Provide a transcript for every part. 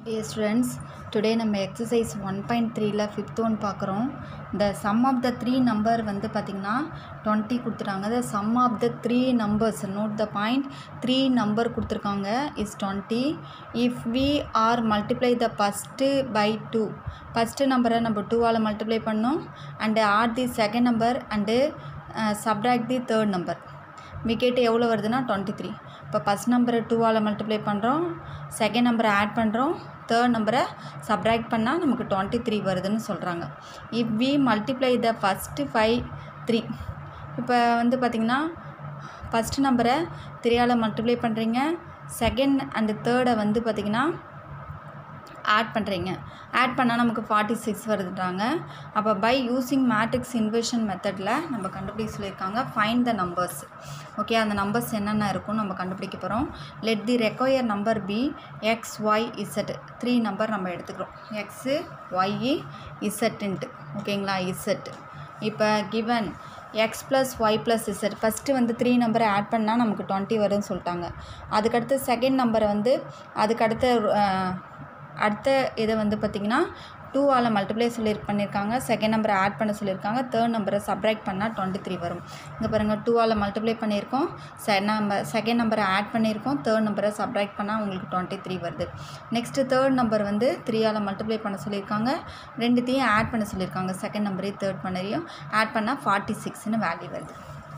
ஏ students today நம்ம exercise one point த்ரீல fifth one பார்க்குறோம் the sum of the three number வந்து பார்த்திங்கன்னா டுவெண்ட்டி கொடுத்துட்டாங்க the sum of the three numbers note the point three number கொடுத்துருக்காங்க is twenty if we are multiply the first by two first நம்பரை நம்ம டூவால் multiply பண்ணோம் and add the second number and subtract the third number we get எவ்வளோ வருதுன்னா twenty three இப்போ first நம்பரை டூவால் மல்டிப்ளை பண்ணுறோம் செகண்ட் நம்பரை ஆட் பண்ணுறோம் தேர்ட் நம்பரை சப்ராக்ட் பண்ணால் நமக்கு டுவெண்ட்டி த்ரீ வருதுன்னு சொல்கிறாங்க if we multiply the first five three இப்போ வந்து பார்த்திங்கன்னா ஃபஸ்ட்டு நம்பரை த்ரீயால் மல்டிப்ளை பண்ணுறீங்க செகண்ட் அண்டு தேர்டை வந்து பார்த்திங்கன்னா ஆட் பண்ணுறீங்க ஆட் பண்ணால் நமக்கு ஃபார்ட்டி சிக்ஸ் வருதுன்றாங்க அப்போ பை யூஸிங் மேட்ரிக்ஸ் இன்வெர்ஷன் மெத்தடில் நம்ம கண்டுபிடிக்க சொல்லியிருக்காங்க ஃபைண்ட் த நம்பர்ஸ் ஓகே அந்த நம்பர்ஸ் என்னென்ன இருக்கும் நம்ம கண்டுபிடிக்க போகிறோம் let the require number be X Y Z three number நம்ம எடுத்துக்கிறோம் எக்ஸு ஒய்இ இசட்டுன்ட்டு ஓகேங்களா இசட் இப்போ given X plus Y plus Z first வந்து த்ரீ நம்பரை ஆட் பண்ணால் நமக்கு டுவெண்ட்டி வரும்னு சொல்லிட்டாங்க அதுக்கடுத்து செகண்ட் நம்பரை வந்து அதுக்கடுத்து அடுத்த இதை வந்து பார்த்திங்கன்னா டூவால் மல்டிப்ளை சொல்லி பண்ணியிருக்காங்க செகண்ட் நம்பரை ஆட் பண்ண சொல்லியிருக்காங்க தேர்ட் நம்பரை சப்ராக்ட் பண்ணால் டுவெண்ட்டி த்ரீ வரும் இங்கே பாருங்கள் டூவால் மல்டிப்ளை பண்ணியிருக்கோம் செ நம்பர் செகண்ட் நம்பரை ஆட் பண்ணியிருக்கோம் தேர்ட் நம்பரை சப்ராக்ட் பண்ணால் உங்களுக்கு டுவெண்ட்டி த்ரீ வருது நெக்ஸ்ட்டு தேர்ட் நம்பர் வந்து த்ரீயால் மல்டிப்ளை பண்ண சொல்லியிருக்காங்க ரெண்டுத்தையும் ஆட் பண்ண சொல்லியிருக்காங்க செகண்ட் நம்பரையும் தேர்ட் பண்ணரையும் ஆட் பண்ணால் ஃபார்ட்டி சிக்ஸ்னு வேல்யூ வருது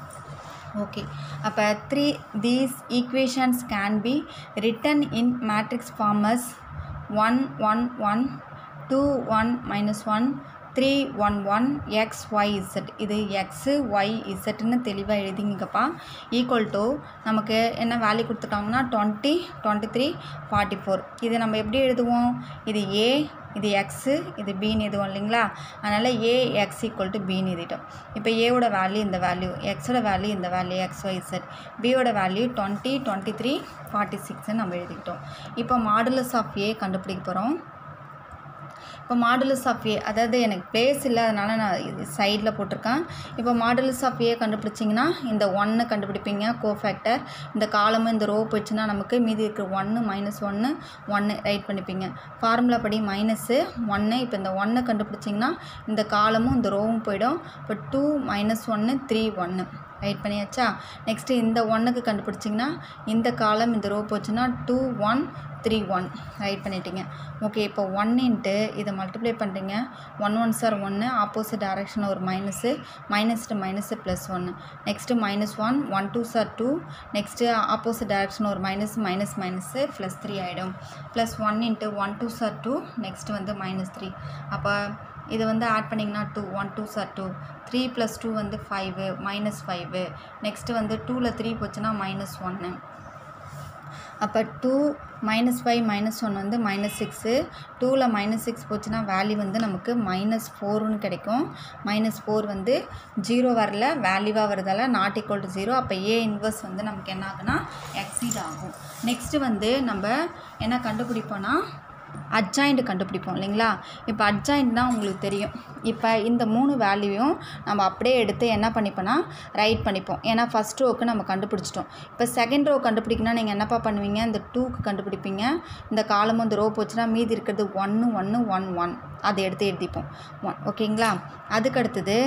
ஓகே அப்போ three these equations can be written in matrix form as one one one two one minus one three one one X Y Z இது எக்ஸு ஒய் இசட்னு தெளிவாக எழுதிங்கப்பா ஈக்குவல் டு நமக்கு என்ன வேல்யூ கொடுத்துருக்காங்கன்னா twenty twenty three forty four இது நம்ம எப்படி எழுதுவோம் இது ஏ இது எக்ஸு இது பின்னு எழுதுவோம் இல்லைங்களா அதனால் ஏ எக்ஸ் ஈக்குவல் டு பின்னு எழுதிட்டோம் இப்போ ஏவோட வேல்யூ இந்த வேல்யூ எக்ஸோட வேல்யூ இந்த வேல்யூ எக்ஸ் ஒய் இசட் பியோட value twenty twenty three forty சிக்ஸ்னு நம்ம எழுதிக்கிட்டோம் இப்போ மாடுலஸ் ஆஃப் ஏ கண்டுபிடிக்க போகிறோம் இப்போ மாடுலஸ் ஆஃப் ஏ அதாவது எனக்கு பிளேஸ் இல்லை அதனால் நான் இது சைடில் போட்டிருக்கேன் இப்போ மாடுலஸ் ஆஃப் ஏ கண்டுபிடிச்சிங்கன்னா இந்த ஒன்று கண்டுபிடிப்பீங்க கோஃபேக்டர் இந்த காலமும் இந்த ரோ போயிடுச்சுன்னா நமக்கு மீதி இருக்கிற ஒன்று மைனஸ் ஒன்று ஒன்று ரைட் பண்ணிப்பீங்க ஃபார்முலா படி மைனஸு ஒன்று இப்போ இந்த ஒன்று கண்டுபிடிச்சிங்கன்னா இந்த காலமும் இந்த ரோவும் போயிடும் இப்போ டூ மைனஸ் ஒன்று த்ரீ ஒன்று ரைட் பண்ணியாச்சா நெக்ஸ்ட்டு இந்த ஒன்றுக்கு கண்டுபிடிச்சிங்கன்னா இந்த காலம் இந்த ரோ போச்சுன்னா two one three one write பண்ணிட்டீங்க ஓகே இப்போ ஒன் இன்ட்டு இதை மல்டிப்ளை பண்ணுறீங்க ஒன் ஒன் சார் ஒன்று ஆப்போசிட் டைரக்ஷனில் ஒரு minus minus to minus plus ஒன்று next minus one one two sir two next opposite டைரக்ஷனில் ஒரு minus minus minus plus three ஆகிடும் plus one into one two sir two next வந்து minus three அப்போ இது வந்து ஆட் பண்ணிங்கன்னா two one two sir two three plus two வந்து five minus five next வந்து டூவில் த்ரீ போச்சுன்னா மைனஸ் ஒன்று அப்போ two minus five minus one வந்து மைனஸ் சிக்ஸு டூவில் மைனஸ் சிக்ஸ் போச்சுன்னா வேல்யூ வந்து நமக்கு மைனஸ் ஃபோர்னு கிடைக்கும் மைனஸ் ஃபோர் வந்து ஜீரோ வரல வேல்யூவாக வரதால நாட் ஈக்குவல் டு ஜீரோ அப்போ ஏ இன்வர்ஸ் வந்து நமக்கு என்ன ஆகுனா எக்ஸீட் ஆகும் நெக்ஸ்ட்டு வந்து நம்ம என்ன கண்டுபிடிப்போன்னா அட்ஜாயிண்ட் கண்டுபிடிப்போம் இல்லைங்களா இப்போ அட்ஜாயிண்ட்னா உங்களுக்கு தெரியும் இப்போ இந்த மூணு வேல்யூவையும் நம்ம அப்படியே எடுத்து என்ன பண்ணிப்போன்னா ரைட் பண்ணிப்போம் ஏன்னா ஃபஸ்ட் ரோக்கு நம்ம கண்டுபிடிச்சிட்டோம் இப்போ செகண்ட் ரோ கண்டுபிடிக்கணும்னா நீங்கள் என்னப்பா பண்ணுவீங்க இந்த டூக்கு கண்டுபிடிப்பீங்க இந்த காலமும் இந்த ரோ போச்சுன்னா மீதி இருக்கிறது ஒன்று ஒன்று ஒன் ஒன் அதை எடுத்து எழுதிப்போம் ஒன் ஓகேங்களா அதுக்கு அடுத்தது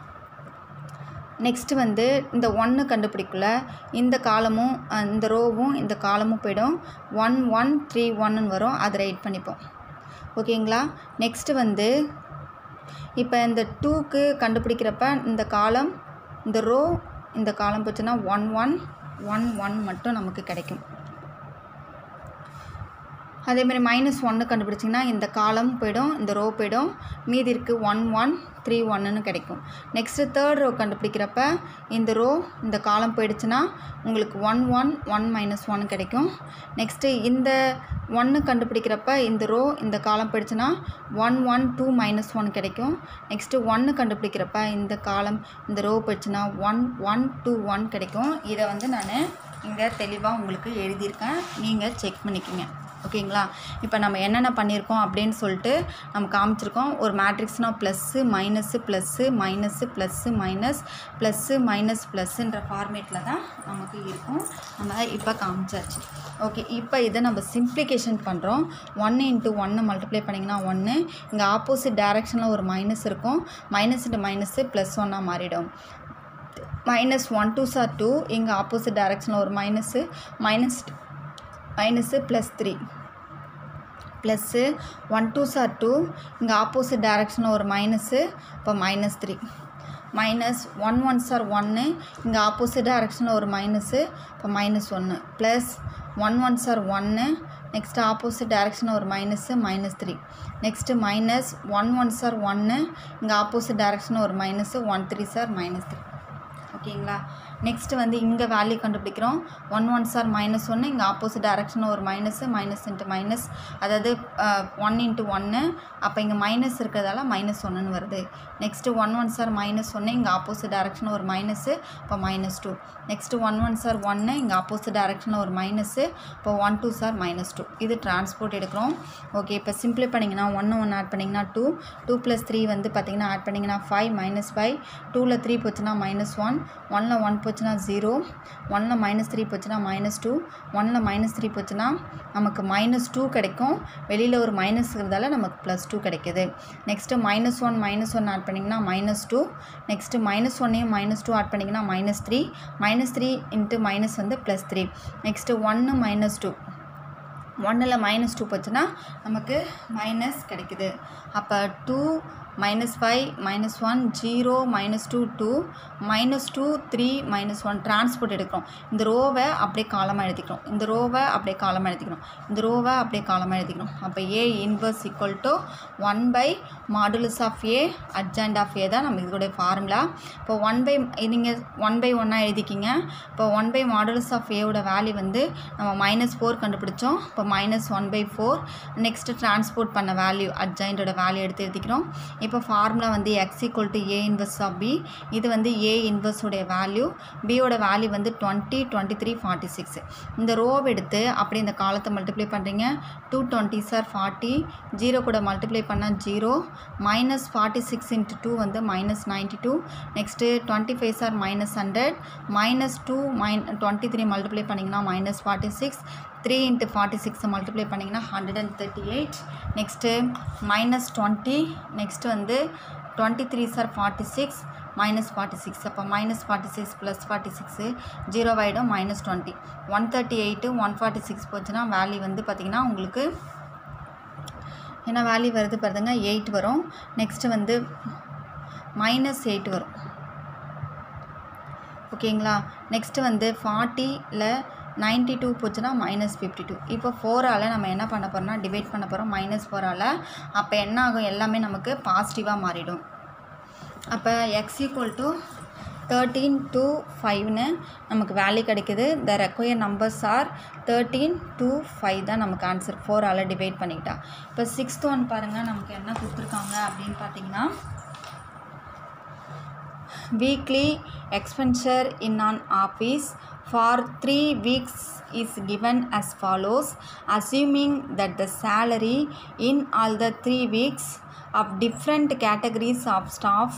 நெக்ஸ்ட்டு வந்து இந்த ஒன்று கண்டுபிடிக்கல இந்த காலமும் இந்த ரோவும் இந்த காலமும் போயிடும் ஒன் ஒன் த்ரீ ஒன்னு வரும் அதை ரைட் பண்ணிப்போம் ஓகேங்களா நெக்ஸ்ட்டு வந்து இப்போ இந்த டூக்கு கண்டுபிடிக்கிறப்ப இந்த காலம் இந்த ரோ இந்த காலம் போச்சுன்னா ஒன் ஒன் ஒன் ஒன் மட்டும் நமக்கு கிடைக்கும் அதேமாதிரி மைனஸ் ஒன்று கண்டுபிடிச்சிங்கன்னா இந்த காலம் போயிடும் இந்த ரோ போயிடும் மீதி இருக்குது ஒன் ஒன் த்ரீ ஒன்னுன்னு கிடைக்கும் நெக்ஸ்ட்டு தேர்ட் ரோ கண்டுபிடிக்கிறப்ப இந்த ரோ இந்த காலம் போயிடுச்சுன்னா உங்களுக்கு one one one minus one கிடைக்கும் நெக்ஸ்ட்டு இந்த ஒன்று கண்டுபிடிக்கிறப்ப இந்த ரோ இந்த காலம் போயிடுச்சுன்னா one one two minus one கிடைக்கும் நெக்ஸ்ட்டு ஒன்று கண்டுபிடிக்கிறப்ப இந்த காலம் இந்த ரோ போயிடுச்சுன்னா ஒன் ஒன் டூ ஒன் கிடைக்கும் இதை வந்து நான் இங்கே தெளிவாக உங்களுக்கு எழுதியிருக்கேன் நீங்கள் செக் பண்ணிக்கோங்க ஓகேங்களா இப்போ நம்ம என்னென்ன பண்ணியிருக்கோம் அப்படின்னு சொல்லிட்டு நம்ம காமிச்சிருக்கோம் ஒரு மேட்ரிக்ஸ்னால் plus minus plus minus plus minus plus minus ப்ளஸ்ஸுன்ற ஃபார்மேட்டில் தான் நமக்கு இருக்கும் நம்ம இப்போ காமிச்சாச்சு ஓகே இப்போ இதை நம்ம சிம்ப்ளிகேஷன் பண்ணுறோம் ஒன்று இன்ட்டு ஒன்று மல்டிப்ளை பண்ணிங்கன்னா ஒன்று இங்கே ஆப்போசிட் டைரெக்ஷனில் ஒரு மைனஸ் இருக்கும் மைனஸ் இன்ட்டு மைனஸு ப்ளஸ் ஒன்னாக மாறிடும் minus one two sir two இங்கே ஆப்போசிட் டைரெக்ஷனில் ஒரு minus minus minus plus three plus one two sir two இங்கே ஆப்போசிட் டைரெக்ஷனில் ஒரு மைனஸு இப்போ minus three minus one one sir ஒன்று இங்கே ஆப்போசிட் டைரெக்ஷனில் ஒரு மைனஸு இப்போ மைனஸ் ஒன்று ப்ளஸ் ஒன் ஒன் சார் ஒன்று நெக்ஸ்ட்டு ஆப்போசிட் டைரெக்ஷனில் ஒரு minus minus three next minus one one sir ஒன்று இங்கே ஆப்போசிட் டைரெக்ஷனில் ஒரு minus one three sir minus three ஓகேங்களா நெக்ஸ்ட்டு வந்து இங்கே வேல்யூ கண்டுபிடிக்கிறோம் ஒன் ஒன் சார் மைனஸ் ஒன்று இங்கே ஆப்போசிட் டைரக்ஷனில் ஒரு மைனஸு மைனஸ் இன்ட்டு மைனஸ் அதாவது ஒன் இன்ட்டு ஒன்று அப்போ இங்கே மைனஸ் இருக்கிறதால மைனஸ் ஒன்றுன்னு வருது next one one sir minus ஒன்று இங்கே ஆப்போசிட் டைரக்ஷனில் ஒரு மைனஸு இப்போ minus two next one one sir ஒன்று இங்கே ஆப்போசிட் டைரக்ஷனில் ஒரு மைனஸு இப்போ one two sir minus two இது டிரான்ஸ்போர்ட் எடுக்கிறோம் ஓகே இப்போ சிம்பிளை பண்ணிங்கன்னா ஒன்று ஒன்று ஆட் பண்ணிங்கன்னா டூ டூ ப்ளஸ் த்ரீ வந்து பார்த்திங்கன்னா ஆட் பண்ணிங்கன்னா ஃபைவ் மைனஸ் ஃபைவ் டூவில் த்ரீ போச்சுன்னா மைனஸ் ஒன் ஒனில் ஒன் போச்சுன்னா ஜீரோ ஒனில் மைனஸ் த்ரீ போச்சுன்னா மைனஸ் டூ ஒனில் மைனஸ் த்ரீ போச்சுன்னா நமக்கு மைனஸ் டூ கிடைக்கும் வெளியில் ஒரு மைனஸ் இருக்கிறதால நமக்கு ப்ளஸ் டூ கிடைக்கிது next minus one minus one add பண்ணிங்கன்னா மைனஸ் டூ நெக்ஸ்ட்டு மைனஸ் ஒன்னையும் மைனஸ் டூ ஆட் பண்ணிங்கன்னா minus three minus three into minus வந்து ப்ளஸ் த்ரீ நெக்ஸ்ட்டு ஒன்று மைனஸ் டூ ஒன்னில் மைனஸ் டூ போச்சுன்னா நமக்கு மைனஸ் கிடைக்குது அப்போ two minus five minus one zero minus two two minus two three minus one transport எடுக்கிறோம் இந்த ரோவை அப்படியே காலமாக எழுதிக்கிறோம் இந்த ரோவை அப்படியே காலமாக எழுதிக்கணும் இந்த ரோவை அப்படியே காலமாக எழுதிக்கணும் அப்போ A inverse equal to one by modulus of A adjoint of A தான் நம்ம இதோடைய ஃபார்முலா இப்போ ஒன் பை நீங்கள் ஒன் பை ஒன்னாக எழுதிக்கிங்க இப்போ ஒன் பை மாடுலஸ் ஆஃப் ஏவோட வேல்யூ வந்து நம்ம மைனஸ் ஃபோர் கண்டுபிடிச்சோம் இப்போ minus one by four next transport பண்ண வேல்யூ அட்ஜாயிண்டோட வேல்யூ எடுத்து எழுதிக்கிறோம் இப்போ ஃபார்முலா வந்து X equal to A inverse of B இது வந்து ஏ இன்வர்ஸோடைய வேல்யூ பியோட வேல்யூ வந்து twenty twenty three forty six இந்த ரோவை எடுத்து அப்படி இந்த காலத்தை மல்டிப்ளை பண்ணுறீங்க two twenty sir forty zero கூட மல்டிப்ளை பண்ணால் zero minus forty six into two வந்து minus ninety two next twenty five sir minus hundred minus two மைன் டுவெண்ட்டி த்ரீ மல்டிப்ளை பண்ணிங்கன்னா minus forty six three into forty சிக்ஸை multiply பண்ணிங்கன்னா hundred and thirty eight next minus twenty next வந்து twenty three sir forty six minus forty six அப்போ minus forty six plus forty six zero ஆகிடும் minus twenty one thirty eight one forty six போச்சுன்னா value வந்து பார்த்திங்கன்னா உங்களுக்கு என்ன value வருது பாருங்க எயிட் வரும் நெக்ஸ்ட்டு வந்து மைனஸ் எயிட் வரும் ஓகேங்களா நெக்ஸ்ட்டு வந்து ஃபார்ட்டியில் நைன்ட்டி டூ போச்சுன்னா மைனஸ் ஃபிஃப்டி டூ இப்போ ஃபோரால் நம்ம என்ன பண்ண போகிறோம்னா டிவைட் பண்ண போகிறோம் மைனஸ் ஃபோரால் அப்போ என்ன ஆகும் எல்லாமே நமக்கு பாசிட்டிவாக மாறிடும் அப்போ X equal to thirteen two ஃபைவ்னு நமக்கு வேல்யூ கிடைக்குது the require numbers are thirteen two five தான் நமக்கு ஆன்சர் ஃபோரால் டிவைட் பண்ணிக்கிட்டா இப்போ சிக்ஸ்த் ஒன் பாருங்கள் நமக்கு என்ன கொடுத்துருக்காங்க அப்படின்னு பார்த்தீங்கன்னா weekly expenditure in an office for 3 weeks is given as follows assuming that the salary in all the 3 weeks of different categories of staff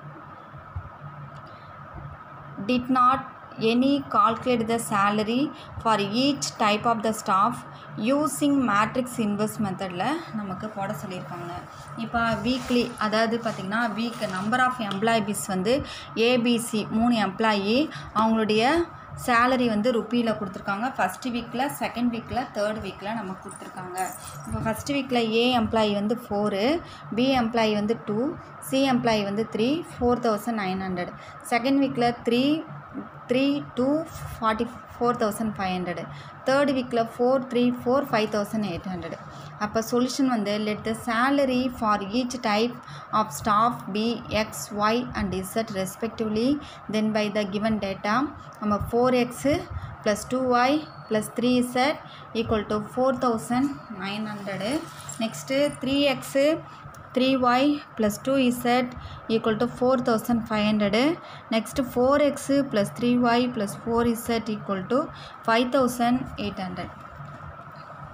did not any calculate the salary for each type of the staff using matrix inverse மெத்தடில் நமக்கு போட சொல்லியிருக்காங்க இப்போ weekly அதாவது பார்த்திங்கன்னா week number of employees வந்து ABC மூணு employee அவங்களுடைய சேலரி வந்து ருப்பியில் கொடுத்துருக்காங்க ஃபஸ்ட்டு வீக்கில் செகண்ட் வீக்கில் தேர்ட் வீக்கில் நமக்கு கொடுத்துருக்காங்க இப்போ ஃபஸ்ட்டு வீக்கில் ஏ எம்ப்ளாயி வந்து ஃபோரு பி எம்ப்ளாயி வந்து டூ சி எம்ப்ளாயி வந்து three four thousand nine hundred second வீக்கில் three three two forty four thousand five hundred third வீக்கில் four three four five thousand eight hundred அப்போ solution வந்து let the salary for each type of staff be X Y and Z respectively then by the given data நம்ம four x plus two Y plus three Z equal to four thousand nine hundred next three x three y plus two z equal to four thousand five hundred next four x plus three y plus four z equal to five thousand eight hundred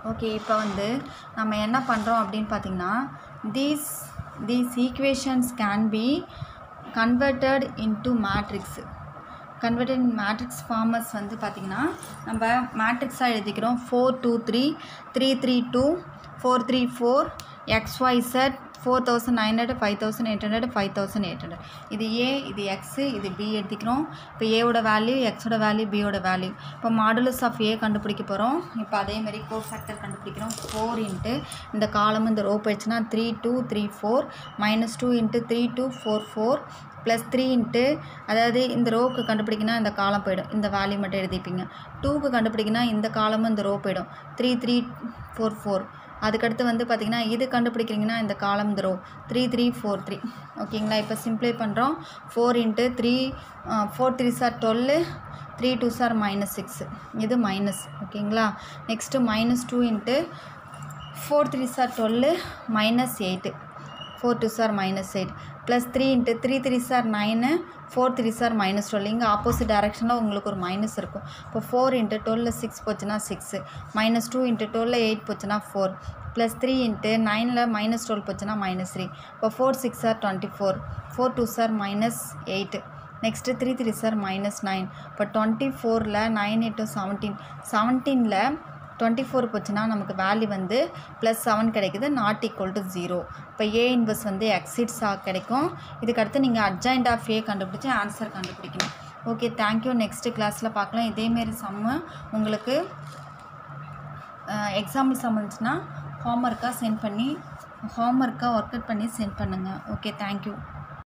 okay இப்போ வந்து நம்ம என்ன பண்ணுறோம் அப்படின்னு பார்த்தீங்கன்னா these these equations can be converted into matrix converted in matrix formers வந்து பார்த்திங்கன்னா நம்ம மேட்ரிக்ஸாக எழுதிக்கிறோம் four two three three three two four three four X Y z four thousand nine hundred five thousand eight hundred five thousand eight hundred இது A இது x இது B எடுத்துக்கிறோம் இப்போ ஏவோட வேல்யூ எக்ஸோட வேல்யூ பியோட வேல்யூ இப்போ மாடுலஸ் ஆஃப் ஏ கண்டுபிடிக்க போகிறோம் இப்போ அதேமாரி கோர் ஃபேக்டர் கண்டுபிடிக்கிறோம் ஃபோர் இன்ட்டு இந்த காலம் இந்த ரோ போயிடுச்சுன்னா three two three four minus two into three two four four plus three into அதாவது இந்த ரோவுக்கு கண்டுபிடிக்கினா இந்த காலம் போயிடும் இந்த வேல்யூ மட்டும் எழுதிப்பீங்க டூக்கு கண்டுபிடிக்கினா இந்த காலமும் இந்த ரோ போயிடும் த்ரீ த்ரீ ஃபோர் ஃபோர் அதுக்கடுத்து வந்து பார்த்திங்கன்னா இது கண்டுபிடிக்கிறீங்கன்னா இந்த காலம் இந்த row three three four three ஓகேங்களா இப்போ சிம்ப்ளை பண்ணுறோம் four into three four three sir twelve three two sir minus six இது மைனஸ் ஓகேங்களா next minus two into four three sir twelve minus eight four two sir minus eight plus three into three three sir nine four three sir minus twelve இங்கே opposite டேரெக்ஷனில் உங்களுக்கு ஒரு minus இருக்கும் இப்போ four into twelve six போச்சுன்னா six minus two into twelve eight போச்சுன்னா four plus three into நைனில் minus twelve போச்சுன்னா மைனஸ் த்ரீ இப்போ four six sir twenty four four two sir minus eight next three three sir minus nine இப்போ twenty ஃபோரில் nine eight seventeen செவன்டீனில் twenty four போச்சுன்னா நமக்கு value வந்து plus seven கிடைக்குது நாட் ஈக்குவல் டு ஜீரோ இப்போ A inverse வந்து எக்ஸிட்ஸாக கிடைக்கும் இதுக்கடுத்து நீங்கள் அட்ஜாயிண்ட் ஆஃப் ஏ கண்டுபிடிச்சி ஆன்சர் கண்டுபிடிக்கணும் ஓகே தேங்க்யூ நெக்ஸ்ட்டு கிளாஸில் பார்க்கலாம் இதேமாரி சம்மு உங்களுக்கு எக்ஸாம்பிள் சம் இருந்துச்சுன்னா ஹோம்ஒர்க்காக சென்ட் பண்ணி ஹோம்ஒர்க்காக ஒர்க் அவுட் பண்ணி சென்ட் பண்ணுங்கள் ஓகே தேங்க்யூ